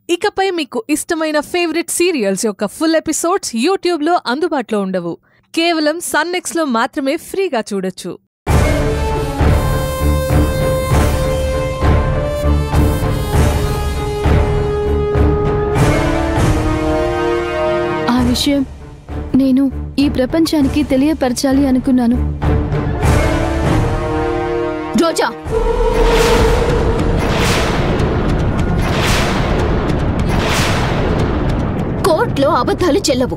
ఇకపై మీకు ఇష్టమైన ఫేవరెట్ సీరియల్స్ యొక్క ఫుల్ ఎపిసోడ్స్ యూట్యూబ్లో అందుబాటులో ఉండవు కేవలం సన్నెక్స్లో మాత్రమే ఫ్రీగా చూడొచ్చు ఆ విషయం నేను ఈ ప్రపంచానికి తెలియపరచాలి అనుకున్నాను రోజా కోర్టులో అబద్ధాలు చెల్లవు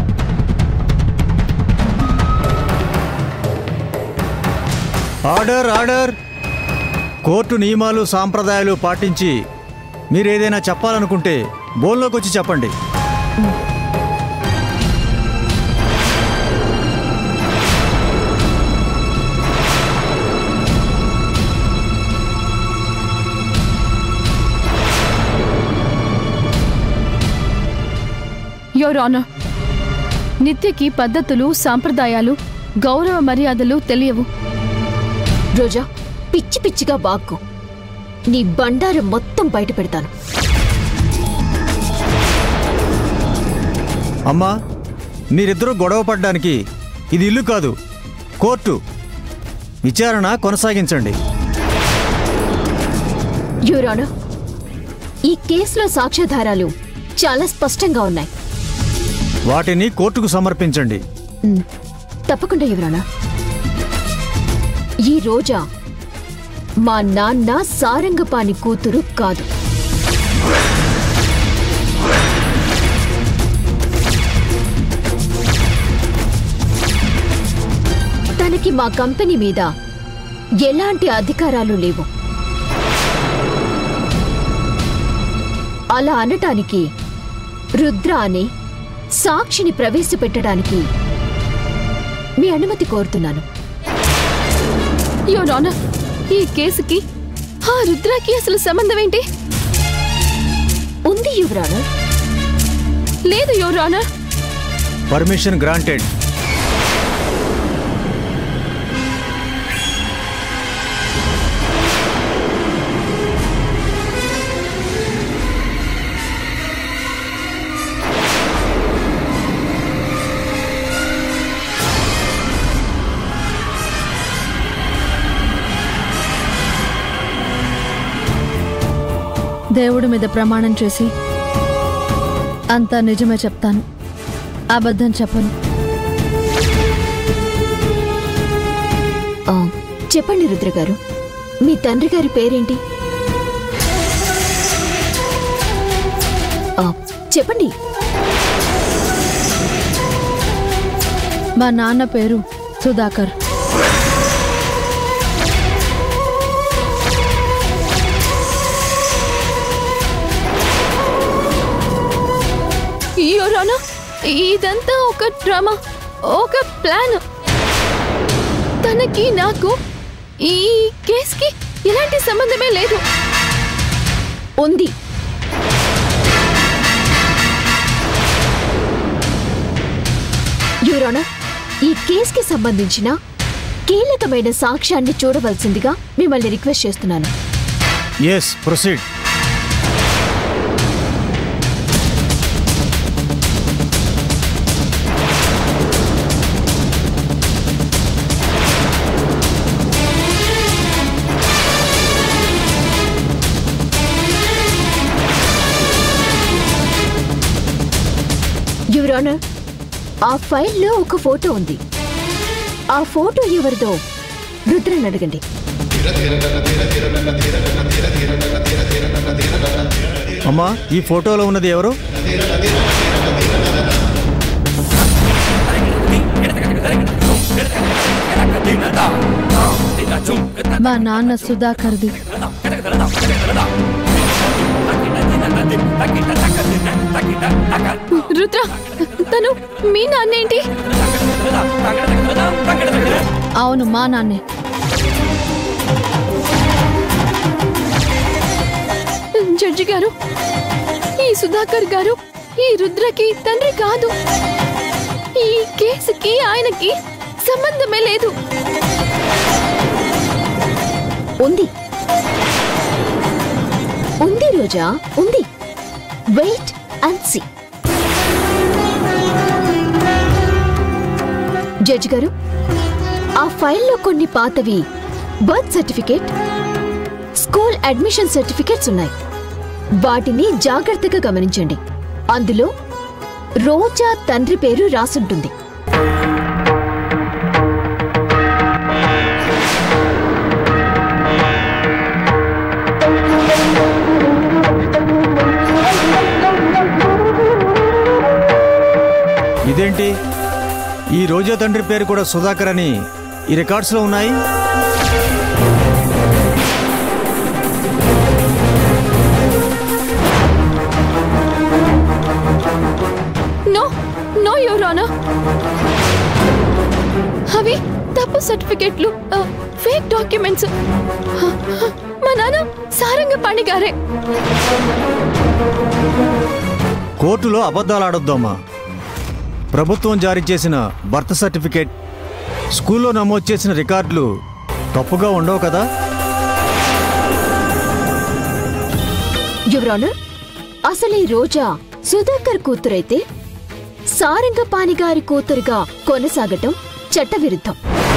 ఆర్డర్ ఆర్డర్ కోర్టు నియమాలు సాంప్రదాయాలు పాటించి మీరేదైనా చెప్పాలనుకుంటే బోన్లోకి వచ్చి చెప్పండి యోర్ ఆనర్ నిత్యకి పద్ధతులు సాంప్రదాయాలు గౌరవ మర్యాదలు తెలియవు రోజా పిచ్చి పిచ్చిగా బాక్కు నీ బండారం మొత్తం బయట పెడతాను అమ్మా మీరిద్దరూ గొడవ పడ్డానికి ఇది ఇల్లు కాదు కోర్టు విచారణ కొనసాగించండి యూరాను ఈ కేసులో సాక్ష్యాధారాలు చాలా స్పష్టంగా ఉన్నాయి వాటిని కోర్టుకు సమర్పించండి ఉమ్, తప్పకుండా యువరానా ఈ రోజా మా నాన్న సారంగపాణి కూతురు కాదు తనకి మా కంపెనీ మీద ఎలాంటి అధికారాలు లేవు అలా అనటానికి రుద్ర అనే సాక్షిని ప్రవేశపెట్టడానికి మీ అనుమతి కోరుతున్నాను యోర్ ఆనర్ ఈ కేసుకి ఆ రుద్రాకి అసలు సంబంధం ఏంటి ఉంది యువరానా లేదు యోర్ ఆనర్ పర్మిషన్ గ్రాంటెడ్ దేవుడి మీద ప్రమాణం చేసి అంతా నిజమే చెప్తాను అబద్ధం చెప్పను ఆ, చెప్పండి రుద్ర గారు మీ తండ్రి గారి పేరేంటి ఆ, చెప్పండి మా నాన్న పేరు సుధాకర్ యోర్ ఆనర్ ఇదంతా ఒక డ్రామా ఒక ప్లాన్ తనకి నాకు ఈ కేసుకి ఎలాంటి సంబంధమే లేదు ఉంది యువరానా ఈ కేసుకి సంబంధించిన కీలకమైన సాక్ష్యాన్ని చూడవలసిందిగా మిమ్మల్ని రిక్వెస్ట్ చేస్తున్నాను ఎస్ ప్రొసీడ్ యువరానా ఆ ఫైల్లో ఒక ఫోటో ఉంది ఆ ఫోటో ఎవరిదో రుద్రని అడగండి అమ్మా ఈ ఫోటోలో ఉన్నది ఎవరు మా నాన్న సుధాకర్ది రుద్ర తను మీ నాన్నేంటి అవును మా నాన్నే జడ్జి గారు ఈ సుధాకర్ గారు ఈ రుద్రకి తండ్రి కాదు ఈ కేసుకి ఆయనకి సంబంధమే లేదు ఉంది ఉంది రోజా ఉంది వెయిట్ అండ్ సీ జడ్జి గారు ఆ ఫైల్లో కొన్ని పాతవి birth certificate school admission certificates ఉన్నాయి వాటిని జాగ్రత్తగా గమనించండి అందులో రోజా తండ్రి పేరు రాసుంటుంది ఇదేంటి ఈ రోజా తండ్రి పేరు కూడా సుధాకర్ అని ఈ రికార్డ్స్లో ఉన్నాయి నో నో యువర్ ఆనర్ అవి తప్పు సర్టిఫికెట్లు ఫేక్ డాక్యుమెంట్స్ మా నాన్న సారంగ పణిగారే కోర్టులో అబద్ధాలు ఆడొద్దమ్మా ప్రభుత్వం జారీ చేసిన బర్త్ సర్టిఫికేట్ స్కూల్లో నమోదు చేసిన రికార్డులు తప్పుగా ఉండవు కదా యువరానర్ అసలు ఈ రోజా సుధాకర్ కూతురైతే సారంగపాణి గారి కూతురుగా కొనసాగటం చట్టవిరుద్ధం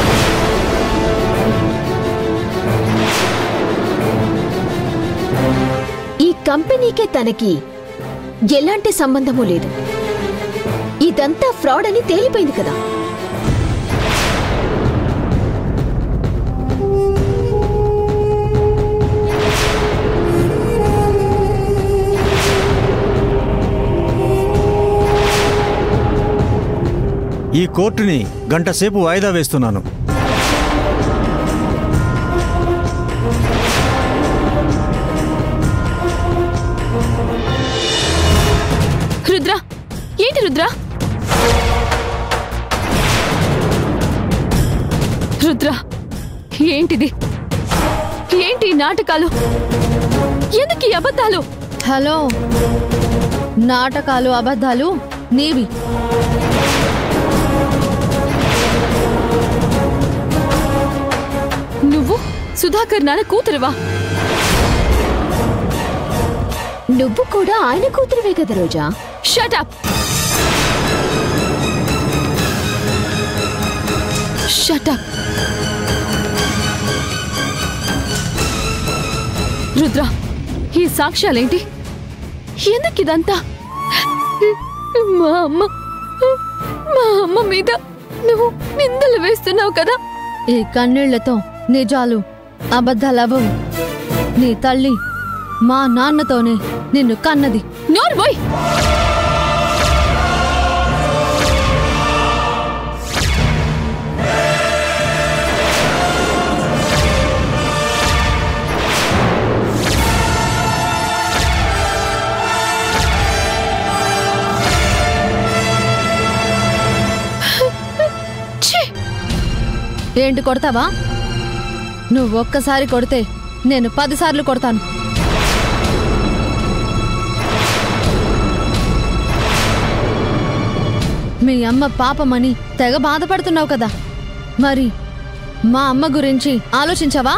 ఈ కంపెనీకే తనకి ఎలాంటి సంబంధమూ లేదు ఇదంతా ఫ్రాడ్ అని తేలిపోయింది కదా ఈ కోర్టుని గంట సేపు వాయిదా వేస్తున్నాను రుద్ర ఏంటి రుద్ర రుద్ర ఏంటిది ఏంటి ఈ నాటకాలు ఎందుకు ఈ అబద్ధాలు హలో నాటకాలు అబద్ధాలు నీవి నువ్వు సుధాకర్ నాన్న కూతురువా నువ్వు కూడా ఆయన కూతురువే కదా Roja shut up shut up Rudra ఈ సాక్ష్యాలేంటి ఎందుకు ఇదంతా మా అమ్మ మా అమ్మ మీద నువ్వు నిందలు వేస్తున్నావు కదా ఈ కన్నీళ్లతో నిజాలు అబద్ధాలవవు నీ తల్లి మా నాన్నతోనే నిన్ను కన్నది నోర్బోయ్ ఏంటి కొడతావా నువ్వు ఒక్కసారి కొడితే నేను పదిసార్లు కొడతాను మీ అమ్మ పాపమని తెగ బాధపడుతున్నావు కదా మరి మా అమ్మ గురించి ఆలోచించావా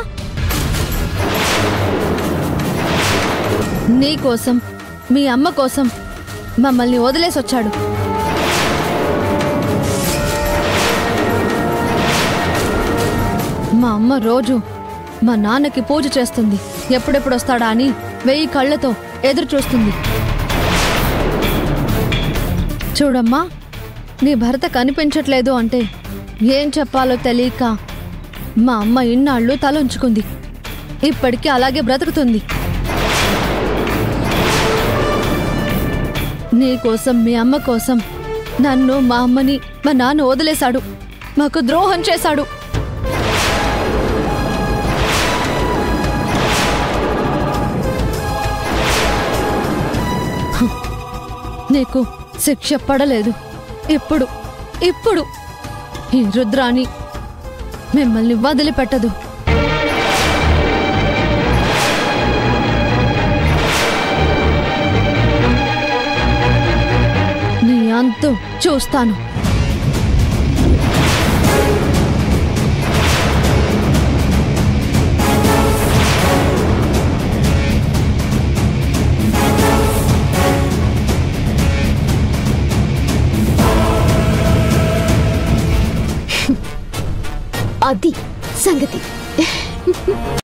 నీ కోసం మీ అమ్మ కోసం మమ్మల్ని వదిలేసొచ్చాడు మా అమ్మ రోజు మా నాన్నకి పూజ చేస్తుంది ఎప్పుడెప్పుడు వస్తాడా అని వెయ్యి కళ్ళతో ఎదురు చూస్తుంది చూడమ్మా నీ భర్త కనిపించట్లేదు అంటే ఏం చెప్పాలో తెలియక మా అమ్మ ఇన్నాళ్ళు తలంచుకుంది ఇప్పటికీ అలాగే బ్రతుకుతుంది నీ కోసం మీ అమ్మ కోసం నన్ను మా అమ్మని మా నాన్న వదిలేశాడు మాకు ద్రోహం చేశాడు నీకు శిక్ష పడలేదు ఇప్పుడు ఇప్పుడు ఈ రుద్రాని మిమ్మల్ని వదిలిపెట్టదు నీ అంతు చూస్తాను అది సంగతి